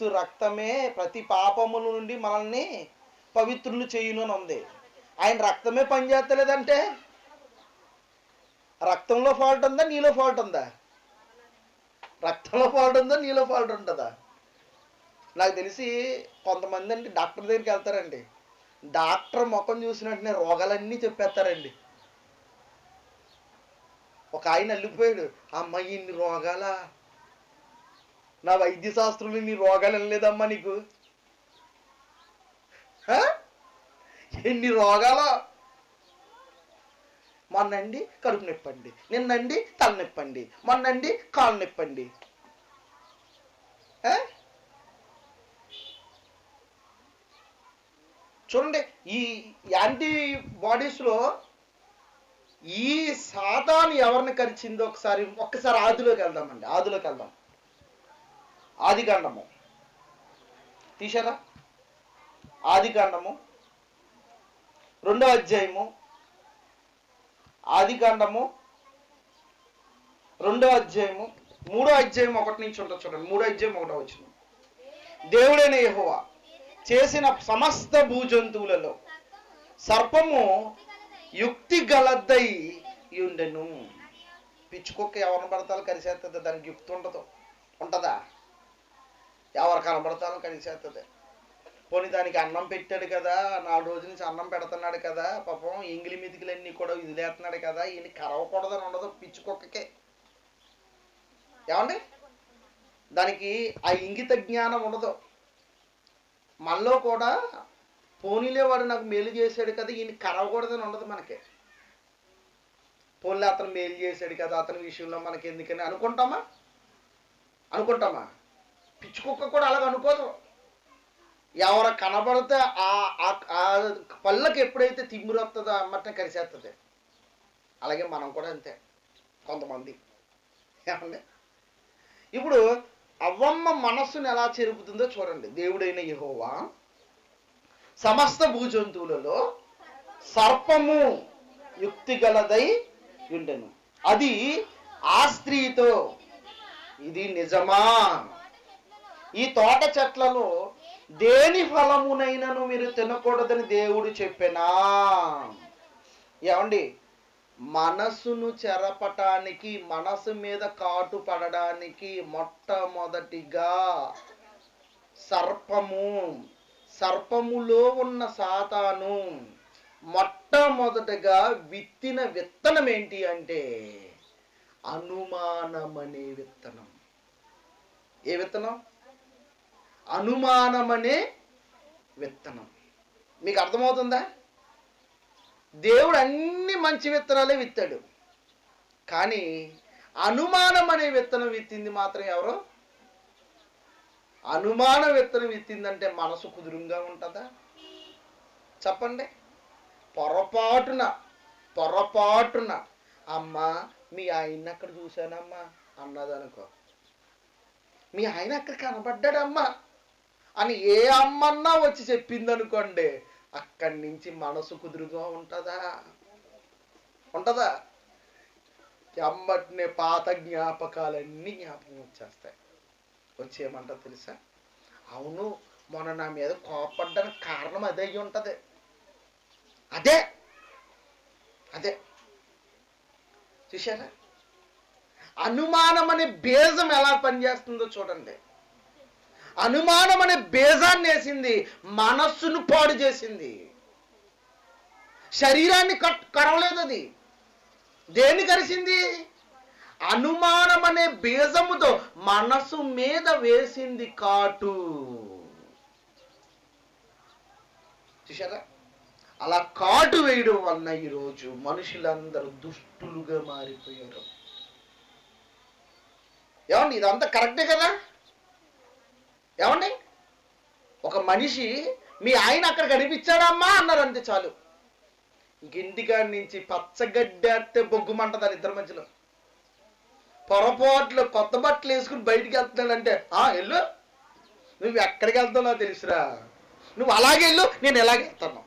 యేసు రక్తమే ప్రతి పాపముల నుండి మనల్ని పవిత్రులు చేయును అని ఉంది ఆయన రక్తమే పనిచేస్తలేదంటే రక్తంలో ఫాల్ట్ ఉందా నీలో ఫాల్ట్ ఉందా రక్తంలో ఫాల్ట్ ఉందా నీలో ఫాల్ట్ ఉంటుందా నాకు తెలిసి కొంతమంది అండి డాక్టర్ దగ్గరికి వెళ్తారండి డాక్టర్ ముఖం చూసిన వెంటనే రోగాలన్నీ చెప్పేస్తారండి ఒక ఆయన వెళ్ళిపోయాడు అమ్మాయి ఇన్ని రోగాలా నా వైద్య శాస్త్రంలో ఇన్ని రోగాలు వెళ్ళలేదమ్మా నీకు హ? ఎన్ని రోగాలు మొన్నండి కడుపు నొప్పండి నిన్నండి తలనొప్పండి మొన్నండి కాళ్ళు నొప్పండి హ? చూడండి ఈ యాంటీ బాడీస్లో ఈ సాతాను ఎవరిని కరిచిందో ఒకసారి ఒక్కసారి ఆదిలోకి వెళ్దామండి ఆదిలోకి వెళ్దాం ఆది కాండము తీశారా ఆది కాండము రెండో అధ్యాయము ఆది కాండము రెండో అధ్యాయము మూడో అధ్యాయం ఒకటి నుంచి ఉంటుంది చూడండి మూడో అధ్యాయం ఒకటో వచ్చిన దేవుడైన యెహోవా చేసిన సమస్త భూజంతువులలో సర్పము యుక్తి గలద్దై ఉండెను పిచ్చుకొక్క ఎవరిని పడతాలో కలిసేస్తుంది దానికి యుక్తి ఉండదు ఉంటుందా ఎవరు కనబడతాలో కలిసేస్తుంది పోనీ దానికి అన్నం పెట్టాడు కదా నాలుగు రోజుల నుంచి అన్నం పెడుతున్నాడు కదా పాపం ఎంగిలి మితికిలన్నీ కూడా వదిలేస్తున్నాడు కదా ఈయన కరవకూడదని ఉండదు పిచ్చుకొక్కకే ఏమండి దానికి ఆ ఇంగిత జ్ఞానం ఉండదు మనలో కూడా పోనీలే వాడు నాకు మేలు చేశాడు కదా ఈయన కరవకూడదని ఉండదు మనకి పోన్లే అతను మేలు చేశాడు కదా అతని విషయంలో మనకి ఎందుకని అనుకుంటామా అనుకుంటామా పిచ్చుకుక్క కూడా అలాగ అనుకోదు ఎవరు కనబడితే ఆ ఆ- ఆ పళ్ళకి ఎప్పుడైతే తిమ్మిరి వస్తుందో అమ్మటం కలిసేస్తుంది అలాగే మనం కూడా అంతే కొంతమంది ఏమండి ఇప్పుడు అవ్వమ్మ మనస్సును ఎలా చెరుపుతుందో చూడండి దేవుడైన యెహోవా సమస్త భూజంతువులలో సర్పము యుక్తి గలదై ఉండెను అది ఆ స్త్రీతో ఇది నిజమా ఈ తోట చెట్లలో దేని ఫలమునైనను మీరు తినకూడదని దేవుడు చెప్పెనా ఏమండి మనసును చెరపటానికి మనసు మీద కాటు పడడానికి మొట్టమొదటిగా సర్పము సర్పములో ఉన్న సాతాను మొట్టమొదటగా విత్తిన విత్తనం ఏంటి అంటే అనుమానమనే విత్తనం ఏ విత్తనం అనుమానమనే విత్తనం మీకు అర్థమవుతుందా దేవుడు అన్ని మంచి విత్తనాలే విత్తాడు కానీ అనుమానం అనే విత్తనం విత్తింది మాత్రం ఎవరు అనుమాన విత్తనం విత్తిందంటే మనసు కుదురుగా ఉంటుందా చెప్పండి పొరపాటున పొరపాటున అమ్మా మీ ఆయన అక్కడ చూశానమ్మా అన్నదనుకో మీ ఆయన అక్కడ కనబడ్డాడమ్మా అని ఏ అమ్మన్నా వచ్చి చెప్పింది అనుకోండి అక్కడి నుంచి మనసు కుదురుగా ఉంటుందా ఉంటుందా ఎమ్మటినే పాత జ్ఞాపకాలన్నీ జ్ఞాపకం వచ్చేస్తాయి వచ్చేయమంటా తెలుసా అవును మొన్న నా మీద కోపడ్డానికి కారణం అదే అయి ఉంటుంది అదే అదే చూశారా అనుమానం అనే బేజం ఎలా పనిచేస్తుందో చూడండి అనుమానం అనే బేజాన్ని వేసింది మనస్సును పాడు చేసింది శరీరాన్ని కట్ కరవలేదు అది దేన్ని కరిసింది అనుమానం అనే బీజముతో మనసు మీద వేసింది కాటు చూసారా అలా కాటు వేయడం వలన ఈరోజు మనుషులందరూ దుష్టులుగా మారిపోయారు ఏమండి ఇదంతా కరెక్టే కదా ఏమండి ఒక మనిషి మీ ఆయన అక్కడ కనిపించాడమ్మా అన్నారు అంతే చాలు ఇంటికాడి నుంచి పచ్చగడ్డేస్తే బొగ్గుమంటది వాళ్ళ ఇద్దరి మధ్యలో పొరపాట్లు కొత్త బట్టలు వేసుకుని బయటికి వెళ్తున్నాడంటే ఆ వెళ్ళు నువ్వు ఎక్కడికి వెళ్తావు నాకు తెలుసురా నువ్వు అలాగే వెళ్ళు నేను ఎలాగే వెళ్తాను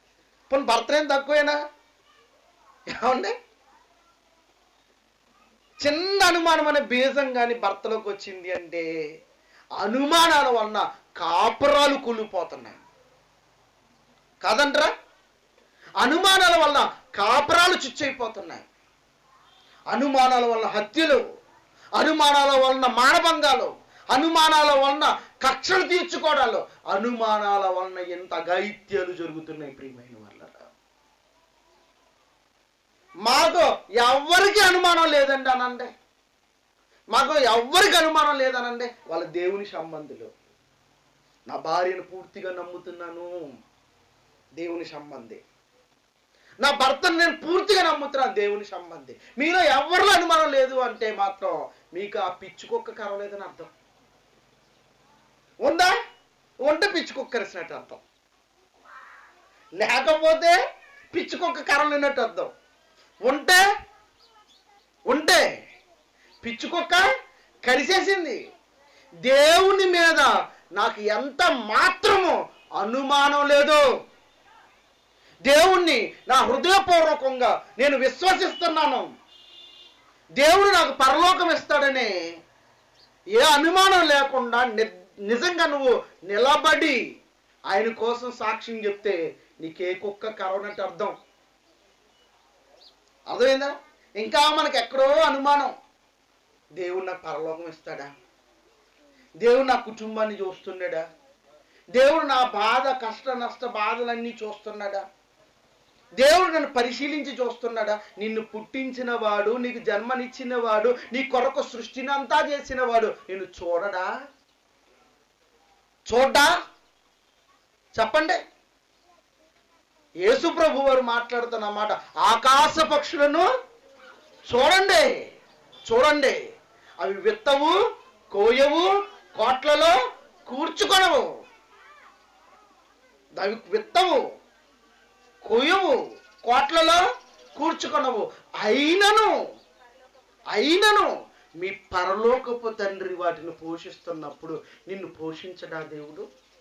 పోనీ భర్త ఏం తక్కువేనా ఏమండి చిన్న అనుమానం అనే బీజం కానీ భర్తలోకి వచ్చింది అంటే అనుమానాల వలన కాపురాలు కూలిపోతున్నాయి కాదంట్రా అనుమానాల వల్ల కాపురాలు చిచ్చైపోతున్నాయి అనుమానాల వలన హత్యలు అనుమానాల వలన మానభంగాలు అనుమానాల వలన కక్షలు తీర్చుకోవడాలు అనుమానాల వలన ఎంత అఘాయిత్యాలు జరుగుతున్నాయి ప్రియమైన వాళ్ళ మాకు ఎవ్వరికి అనుమానం లేదండి అనండి మాకు ఎవ్వరికి అనుమానం లేదనండి వాళ్ళ దేవుని సంబంధులు నా భార్యను పూర్తిగా నమ్ముతున్నాను దేవుని సంబంధి నా భర్తను నేను పూర్తిగా నమ్ముతున్నాను దేవుని సంబంధి మీలో ఎవరిలో అనుమానం లేదు అంటే మాత్రం మీకు ఆ పిచ్చుకొక్క కరవలేదని అర్థం ఉందా ఉంటే పిచ్చుకొక్క కరిసినట్టు అర్థం లేకపోతే పిచ్చుకొక్క కరవలేనట్టు అర్థం ఉంటే ఉంటే పిచ్చుకొక్క కరిసేసింది దేవుని మీద నాకు ఎంత మాత్రము అనుమానం లేదు దేవుణ్ణి నా హృదయపూర్వకంగా నేను విశ్వసిస్తున్నాను దేవుడు నాకు పరలోకం ఇస్తాడని ఏ అనుమానం లేకుండా ని- నిజంగా నువ్వు నిలబడి ఆయన కోసం సాక్ష్యం చెప్తే నీకే కుక్క కరవనట్టు అర్థం అర్థమైందా ఇంకా మనకి ఎక్కడో అనుమానం దేవుడు నాకు పరలోకం ఇస్తాడా దేవుడు నా కుటుంబాన్ని చూస్తున్నాడా దేవుడు నా బాధ కష్ట నష్ట బాధలన్నీ చూస్తున్నాడా దేవుడు నన్ను పరిశీలించి చూస్తున్నాడా నిన్ను పుట్టించిన వాడు నీకు జన్మనిచ్చిన వాడు నీ కొరకు సృష్టినంతా చేసిన వాడు నిన్ను చూడడా చూడ్డా చెప్పండి యేసు ప్రభు వారు మాట్లాడుతున్న మాట ఆకాశ పక్షులను చూడండి చూడండి అవి విత్తవు కోయవు కోట్లలో కూర్చుకొనవు అవి విత్తవు కొయ్యవు కోట్లలో కూర్చుకొనవు అయినను అయినను మీ పరలోకపు తండ్రి వాటిని పోషిస్తున్నప్పుడు నిన్ను పోషించడా దేవుడు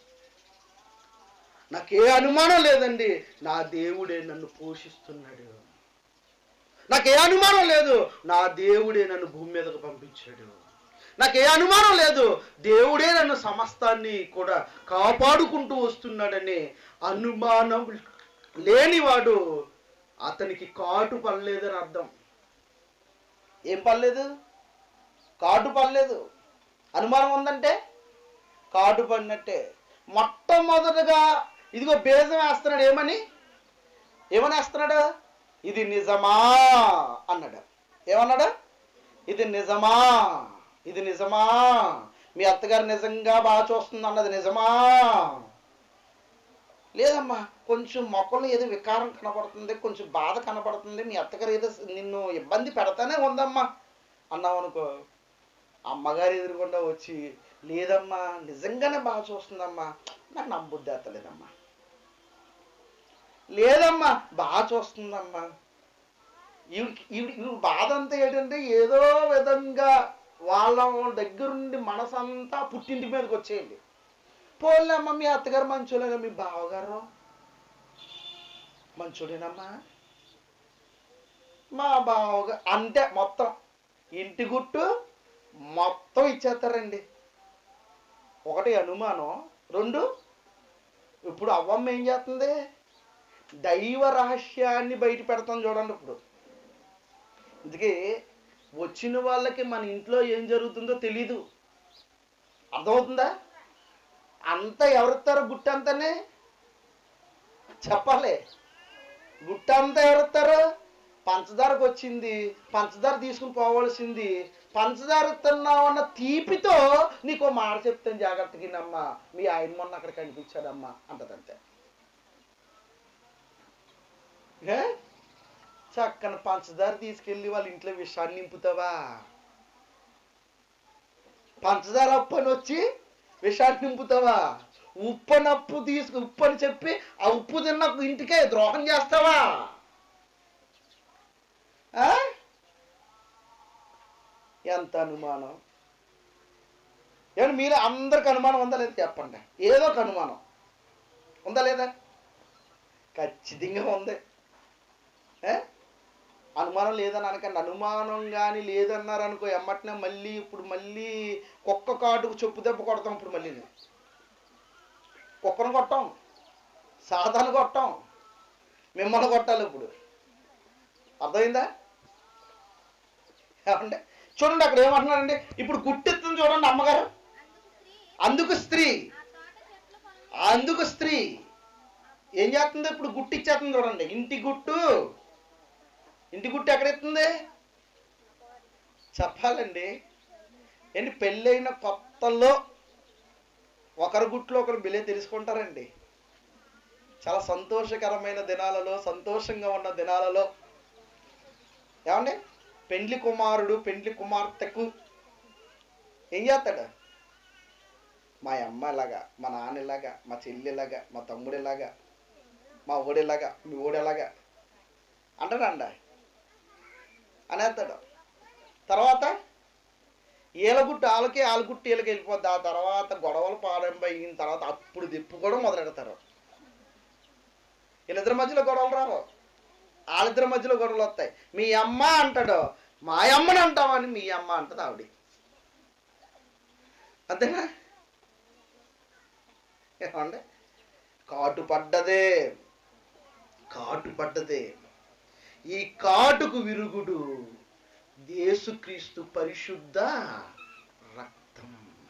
నాకే అనుమానం లేదండి నా దేవుడే నన్ను పోషిస్తున్నాడు నాకే అనుమానం లేదు నా దేవుడే నన్ను భూమి మీదకు పంపించాడు నాకే అనుమానం లేదు దేవుడే నన్ను సమస్తాన్ని కూడా కాపాడుకుంటూ వస్తున్నాడని అనుమానం లేనివాడు అతనికి కాటు పడలేదని అర్థం ఏం పడలేదు కాటు పడలేదు అనుమానం ఉందంటే కాటు పడినట్టే మొట్టమొదటగా ఇదిగో బేజం వేస్తున్నాడు ఏమని ఏమని వేస్తున్నాడు ఇది నిజమా అన్నాడు ఏమన్నాడు ఇది నిజమా ఇది నిజమా మీ అత్తగారు నిజంగా బాగా చూస్తుంది అన్నది నిజమా లేదమ్మా కొంచెం మొక్కలు ఏదో వికారం కనబడుతుంది కొంచెం బాధ కనబడుతుంది మీ అత్తగారు ఏదో నిన్ను ఇబ్బంది పెడతానే ఉందమ్మా అన్నావు అనుకో అమ్మగారు ఎదురుకుండా వచ్చి లేదమ్మా నిజంగానే బాగా చూస్తుందమ్మా నాకు నమ్మబుద్ధి ఎత్తలేదమ్మా లేదమ్మా బాగా చూస్తుందమ్మా ఈవిడికి ఈవిడ ఈవిడ బాధ అంతా ఏంటంటే ఏదో విధంగా వాళ్ళ దగ్గరుండి మనసంతా పుట్టింటి మీదకి వచ్చేయండి పోలేమ్మా మీ అత్తగారు మంచోలేగా మీ బావగారు మంచోడేనమ్మా మా బావగారు అంతే మొత్తం ఇంటి గుట్టు మొత్తం ఇచ్చేస్తారండి ఒకటి అనుమానం రెండు ఇప్పుడు అవ్వమ్మ ఏం చేస్తుంది దైవ రహస్యాన్ని బయట పెడతాం చూడండి ఇప్పుడు అందుకే వచ్చిన వాళ్ళకి మన ఇంట్లో ఏం జరుగుతుందో తెలీదు అర్థమవుతుందా అంతా ఎవరిస్తారో గుట్టంతానే చెప్పాలి గుట్టంతా ఎవరిస్తారు పంచదారకు వచ్చింది పంచదార తీసుకుని పోవలసింది పంచదార తిన్నావన్న తీపితో నీకు మాట చెప్తాను జాగ్రత్తగా నమ్మా మీ ఆయన మొన్న అక్కడ కనిపించాడమ్మా అంటదంతే ఏ? చక్కని పంచదార తీసుకెళ్ళి వాళ్ళ ఇంట్లో విషాన్ని నింపుతావా పంచదార అప్పు అని వచ్చి విషాన్ని నింపుతావా ఉప్పు అని అప్పు తీసుకు ఉప్పు అని చెప్పి ఆ ఉప్పు తిన్న ఇంటికే ద్రోహం చేస్తావా ఆ? ఎంత అనుమానం ఏమంటే మీరు అందరికి అనుమానం ఉందా లేదా చెప్పండి ఏదో ఒక అనుమానం ఉందా లేదా ఖచ్చితంగా ఉంది ఏ? అనుమానం లేదని అనకండి అనుమానం కానీ లేదన్నారు అనుకో ఎమ్మటనే మళ్ళీ ఇప్పుడు మళ్ళీ కుక్క కాటుకు చెప్పు దెబ్బ కొడతాం ఇప్పుడు మళ్ళీ కుక్కను కొట్టాం సాధారణ కొట్టాం మిమ్మల్ని కొట్టాలి ఇప్పుడు అర్థమైందా ఏమంటే చూడండి అక్కడ ఏమంటున్నారండి ఇప్పుడు గుట్టెత్తుంది చూడండి అమ్మగారు అందుకు స్త్రీ అందుకు స్త్రీ ఏం చేస్తుంది ఇప్పుడు గుట్టు ఇచ్చేస్తుంది చూడండి ఇంటి గుట్టు ఇంటి గుట్టు ఎక్కడెత్తుంది చెప్పాలండి ఏంటి పెళ్ళైన కొత్తలో ఒకరి గుట్లో ఒకరు బిలే తెలుసుకుంటారండి చాలా సంతోషకరమైన దినాలలో సంతోషంగా ఉన్న దినాలలో ఏమండి పెండ్లి కుమారుడు పెండ్లి కుమార్తెకు ఏం చేస్తాడు మా అమ్మ ఇలాగా మా నాన్న ఇలాగా మా చెల్లి ఇలాగా మా తమ్ముడు ఇలాగా మా ఓడిలాగా మీ ఓడేలాగా అంటాడండ అనేస్తాడు తర్వాత ఈలగుట్టు వాళ్ళకి ఆలగుట్టు వీళ్ళకి వెళ్ళిపోద్ది ఆ తర్వాత గొడవలు పాడంపై అయిన తర్వాత అప్పుడు తిప్పుకోవడం మొదలెడతారు వీళ్ళిద్దరి మధ్యలో గొడవలు రావు వాళ్ళిద్దరి మధ్యలో గొడవలు వస్తాయి మీ అమ్మ అంటాడు మా అమ్మని అంటామని మీ అమ్మ అంటది ఆవిడ అంతేనా ఏమండి కాటు పడ్డదే కాటు పడ్డదే ఈ కాటుకు విరుగుడు యేసుక్రీస్తు పరిశుద్ధ రక్తం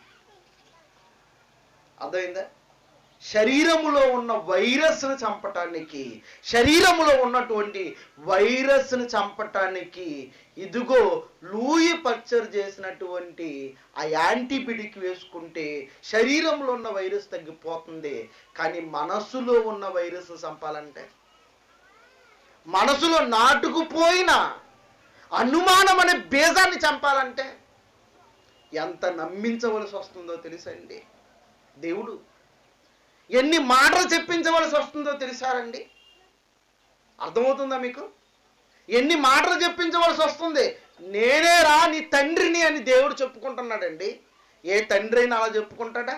అర్థమైందా శరీరములో ఉన్న వైరస్ను చంపటానికి శరీరములో ఉన్నటువంటి వైరస్ను చంపటానికి ఇదిగో లూయి పచ్చర్ చేసినటువంటి ఆ యాంటీబిడిక్ వేసుకుంటే శరీరంలో ఉన్న వైరస్ తగ్గిపోతుంది కానీ మనసులో ఉన్న వైరస్ చంపాలంటే మనసులో నాటుకుపోయిన అనుమానం అనే బేజాన్ని చంపాలంటే ఎంత నమ్మించవలసి వస్తుందో తెలుసండి దేవుడు ఎన్ని మాటలు చెప్పించవలసి వస్తుందో తెలుసారండి అర్థమవుతుందా మీకు ఎన్ని మాటలు చెప్పించవలసి వస్తుంది నేనే రా నీ తండ్రిని అని దేవుడు చెప్పుకుంటున్నాడండి ఏ తండ్రి అయినా అలా చెప్పుకుంటాడా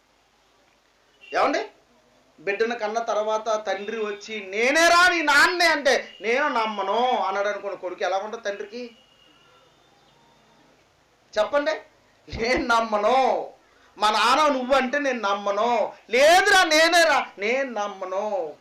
ఏమండి బిడ్డను కన్న తర్వాత తండ్రి వచ్చి నేనే రా నీ నాన్నే అంటే నేను నమ్మను అన్నాడు అనుకోండి కొడుకు ఎలా ఉంటుంది తండ్రికి చెప్పండి నేను నమ్మను మా నాన్న నువ్వు అంటే నేను నమ్మను లేదురా నేనేరా నేను నమ్మను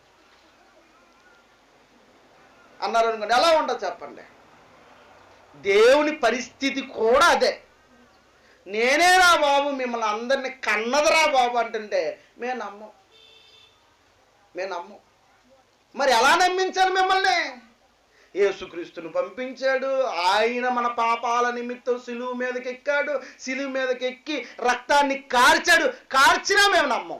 అన్నారు అనుకోండి ఎలా ఉంటుంది చెప్పండి దేవుని పరిస్థితి కూడా అదే నేనేరా బాబు మిమ్మల్ని అందరినీ కన్నదరా బాబు అంటుంటే మేము నమ్మం మేము నమ్మం మరి ఎలా నమ్మించాలి మిమ్మల్ని యేసుక్రీస్తును పంపించాడు ఆయన మన పాపాల నిమిత్తం సిలువు మీదకి ఎక్కాడు సిలువు మీదకి ఎక్కి రక్తాన్ని కార్చాడు కార్చినా మేము నమ్మం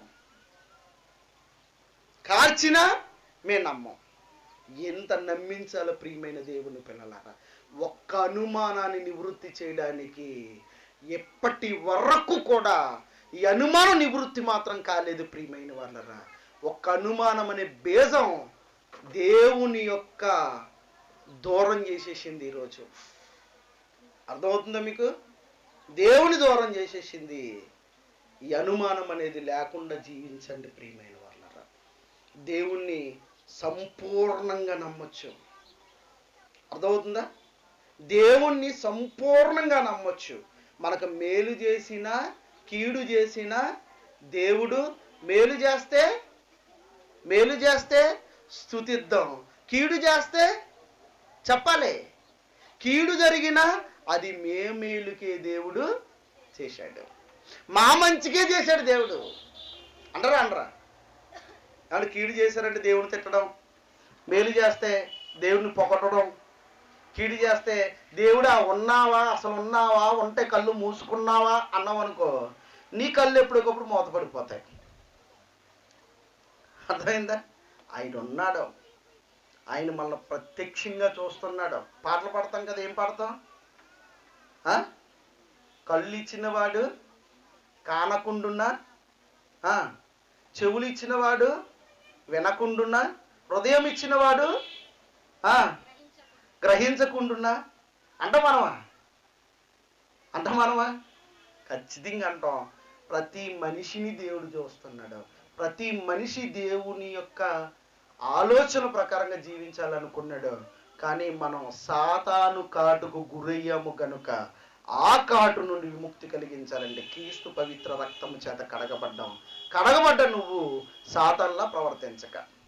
కార్చినా మేము నమ్మం ఎంత నమ్మించాలో ప్రియమైన దేవుని పిల్లలారా ఒక్క అనుమానాన్ని నివృత్తి చేయడానికి ఎప్పటి వరకు కూడా ఈ అనుమానం నివృత్తి మాత్రం కాలేదు ప్రియమైన వాళ్ళరా ఒక్క అనుమానం అనే బేజం దేవుని యొక్క దూరం చేసేసింది ఈరోజు అర్థమవుతుందా మీకు దేవుని దూరం చేసేసింది ఈ అనుమానం అనేది లేకుండా జీవించండి ప్రియమైన వాళ్ళరా దేవుణ్ణి సంపూర్ణంగా నమ్మొచ్చు అర్థమవుతుందా దేవుణ్ణి సంపూర్ణంగా నమ్మొచ్చు మనకు మేలు చేసిన కీడు చేసిన దేవుడు మేలు చేస్తే మేలు చేస్తే స్థుతిద్దాం కీడు చేస్తే చెప్పాలి కీడు జరిగినా అది మే మేలుకే దేవుడు చేశాడు మా మంచికే చేశాడు దేవుడు అంటారా అనరా ఏమన్నా కీడు చేశారంటే దేవుని తిట్టడం మేలు చేస్తే దేవుడిని పొగట్టడం కీడు చేస్తే దేవుడా ఉన్నావా అసలు ఉన్నావా ఉంటే కళ్ళు మూసుకున్నావా అన్నావు అనుకో నీ కళ్ళు ఎప్పటికప్పుడు మూతపడిపోతాయి అర్థమైందా ఆయన ఉన్నాడు ఆయన మనల్ని ప్రత్యక్షంగా చూస్తున్నాడు పాటలు పాడతాం కదా ఏం పాడతాం ఆ? కళ్ళు ఇచ్చినవాడు కానకుండున్నా ఆ, చెవులు ఇచ్చినవాడు వినకుండున్నా హృదయం ఇచ్చినవాడు ఆ, గ్రహించకుండున్నా అంట మనమా అంట మనమా ఖచ్చితంగా అంటాం ప్రతి మనిషిని దేవుడు చూస్తున్నాడు ప్రతి మనిషి దేవుని యొక్క ఆలోచన ప్రకారంగా జీవించాలనుకున్నాడు కానీ మనం సాతాను కాటుకు గురయ్యాము గనుక ఆ కాటు నుండి విముక్తి కలిగించాలంటే క్రీస్తు పవిత్ర రక్తము చేత కడగబడ్డాం కడగబడ్డ నువ్వు సాతాన్లా ప్రవర్తించక